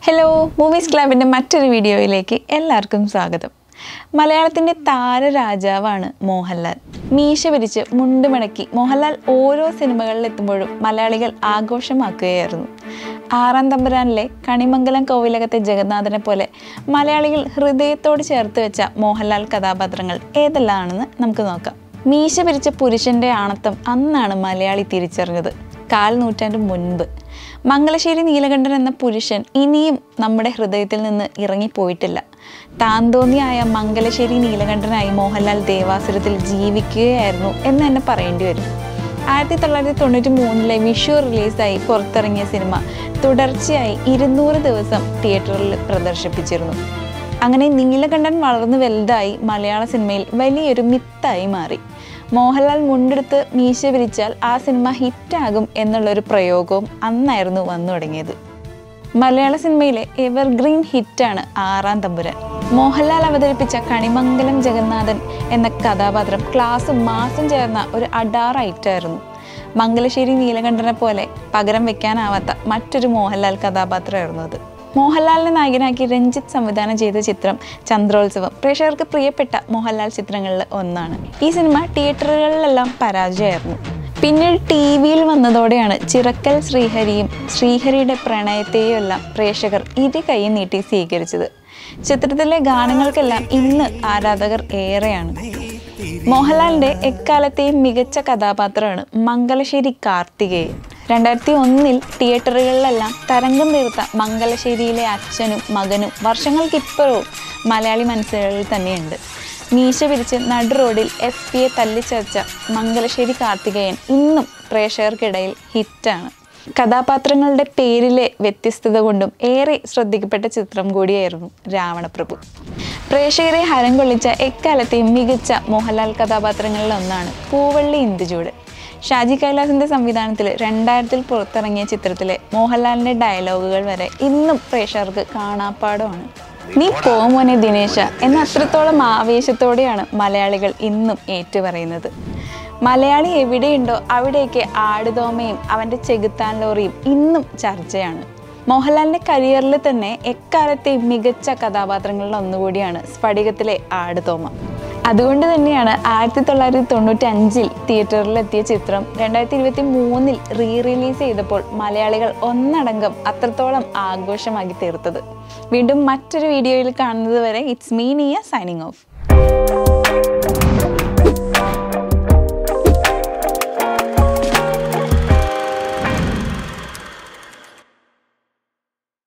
hello movies ക്ലബിൻ്റെ മറ്റൊരു വീഡിയോയിലേക്ക് എല്ലാവർക്കും സ്വാഗതം മലയാളത്തിൻ്റെ താരരാജാവാണ് മോഹൻലാൽ മീശ പിരിച്ച് മുണ്ട് മടക്കി മോഹൻലാൽ ഓരോ സിനിമകളിലെത്തുമ്പോഴും മലയാളികൾ ആഘോഷമാക്കുകയായിരുന്നു ആറാം തമ്പുരാനിലെ കണിമംഗലം കോവിലകത്തെ ജഗന്നാഥനെ പോലെ മലയാളികൾ ഹൃദയത്തോട് ചേർത്ത് വെച്ച മോഹൻലാൽ കഥാപാത്രങ്ങൾ ഏതെല്ലാമാണെന്ന് നമുക്ക് നോക്കാം മീശ പിരിച്ച പുരുഷൻ്റെ ആണത്തം അന്നാണ് മലയാളി തിരിച്ചറിഞ്ഞത് കാൽ നൂറ്റാണ്ട് മുൻപ് മംഗലശ്ശേരി നീലകണ്ഠൻ എന്ന പുരുഷൻ ഇനിയും നമ്മുടെ ഹൃദയത്തിൽ നിന്ന് ഇറങ്ങിപ്പോയിട്ടില്ല താന്തോന്നിയായ മംഗലശ്ശേരി നീലകണ്ഠനായി മോഹൻലാൽ ദേവാസുരത്തിൽ ജീവിക്കുകയായിരുന്നു എന്ന് തന്നെ പറയേണ്ടി വരും ആയിരത്തി തൊള്ളായിരത്തി തൊണ്ണൂറ്റി മൂന്നിലെ വിഷു റിലീസായി പുറത്തിറങ്ങിയ സിനിമ തുടർച്ചയായി ഇരുന്നൂറ് ദിവസം തിയേറ്ററിൽ പ്രദർശിപ്പിച്ചിരുന്നു അങ്ങനെ നീലകണ്ഠൻ വളർന്നു വലുതായി മലയാള സിനിമയിൽ വലിയൊരു മിത്തായി മാറി മോഹൻലാൽ മുണ്ടെടുത്ത് മീശ വിരിച്ചാൽ ആ സിനിമ ഹിറ്റാകും എന്നുള്ളൊരു പ്രയോഗവും അന്നായിരുന്നു വന്നു തുടങ്ങിയത് മലയാള സിനിമയിലെ എവർഗ്രീൻ ഹിറ്റാണ് ആറാം തമ്പുരാൻ മോഹൻലാൽ അവതരിപ്പിച്ച കണിമംഗലം ജഗന്നാഥൻ എന്ന കഥാപാത്രം ക്ലാസും മാസും ചേർന്ന ഒരു അഡാർ ഐറ്റായിരുന്നു മംഗലശ്ശേരി നീലകണ്ഠനെ പോലെ പകരം വെക്കാനാവാത്ത മറ്റൊരു മോഹൻലാൽ കഥാപാത്രമായിരുന്നു അത് മോഹൻലാലിനെ നായകനാക്കി രഞ്ജിത്ത് സംവിധാനം ചെയ്ത ചിത്രം ചന്ദ്രോത്സവം പ്രേക്ഷകർക്ക് പ്രിയപ്പെട്ട മോഹൻലാൽ ചിത്രങ്ങളിൽ ഒന്നാണ് ഈ സിനിമ തിയേറ്ററുകളിലെല്ലാം പരാജയമായിരുന്നു പിന്നീട് ടി വിയിൽ വന്നതോടെയാണ് ചിറക്കൽ ശ്രീഹരിയും ശ്രീഹരിയുടെ പ്രണയത്തെയും എല്ലാം പ്രേക്ഷകർ ഇരു കൈ നീട്ടി സ്വീകരിച്ചത് ചിത്രത്തിലെ ഗാനങ്ങൾക്കെല്ലാം ഇന്ന് ആരാധകർ ഏറെയാണ് മോഹൻലാലിൻ്റെ എക്കാലത്തെയും മികച്ച കഥാപാത്രമാണ് മംഗലശ്ശേരി കാർത്തികേയൻ രണ്ടായിരത്തി ഒന്നിൽ തിയേറ്ററുകളിലെല്ലാം തരംഗം തീർത്ത മംഗലശ്ശേരിയിലെ അച്ഛനും മകനും വർഷങ്ങൾക്കിപ്പുറവും മലയാളി മനസ്സുകളിൽ തന്നെയുണ്ട് മീശ പിരിച്ച് നടു റോഡിൽ എസ് പിയെ തല്ലിച്ചതച്ച മംഗലശ്ശേരി കാർത്തികേയൻ ഇന്നും പ്രേക്ഷകർക്കിടയിൽ ഹിറ്റാണ് കഥാപാത്രങ്ങളുടെ പേരിലെ വ്യത്യസ്തത കൊണ്ടും ഏറെ ശ്രദ്ധിക്കപ്പെട്ട ചിത്രം കൂടിയായിരുന്നു രാവണപ്രഭു പ്രേക്ഷകരെ ഹരം കൊള്ളിച്ച എക്കാലത്തെയും മികച്ച മോഹൻലാൽ കഥാപാത്രങ്ങളിൽ ഒന്നാണ് പൂവള്ളി ഇന്ദുചൂട് ഷാജി കൈലാസിന്റെ സംവിധാനത്തിൽ രണ്ടായിരത്തിൽ പുറത്തിറങ്ങിയ ചിത്രത്തിലെ മോഹൻലാലിന്റെ ഡയലോഗുകൾ വരെ ഇന്നും പ്രേക്ഷകർക്ക് കാണാപ്പാടമാണ് നീ പോമോനെ ദിനേശ എന്ന അത്രത്തോളം ആവേശത്തോടെയാണ് മലയാളികൾ ഇന്നും ഏറ്റുപറയുന്നത് മലയാളി എവിടെയുണ്ടോ അവിടേക്ക് ആടുതോമയും അവൻ്റെ ചെകുത്താൻ ലോറിയും ഇന്നും ചർച്ചയാണ് മോഹൻലാലിൻ്റെ കരിയറിൽ തന്നെ എക്കാലത്തെയും മികച്ച കഥാപാത്രങ്ങളിൽ ഒന്നുകൂടിയാണ് സ്ഫടികത്തിലെ ആടുതോമ അതുകൊണ്ട് തന്നെയാണ് ആയിരത്തി തൊള്ളായിരത്തി തൊണ്ണൂറ്റി അഞ്ചിൽ തിയേറ്ററിലെത്തിയ ചിത്രം രണ്ടായിരത്തി ഇരുപത്തി മൂന്നിൽ റീ റിലീസ് ചെയ്തപ്പോൾ മലയാളികൾ ഒന്നടങ്കം അത്രത്തോളം ആഘോഷമാക്കി തീർത്തത് വീണ്ടും മറ്റൊരു വീഡിയോയിൽ കാണുന്നത് വരെ it's me Niya signing of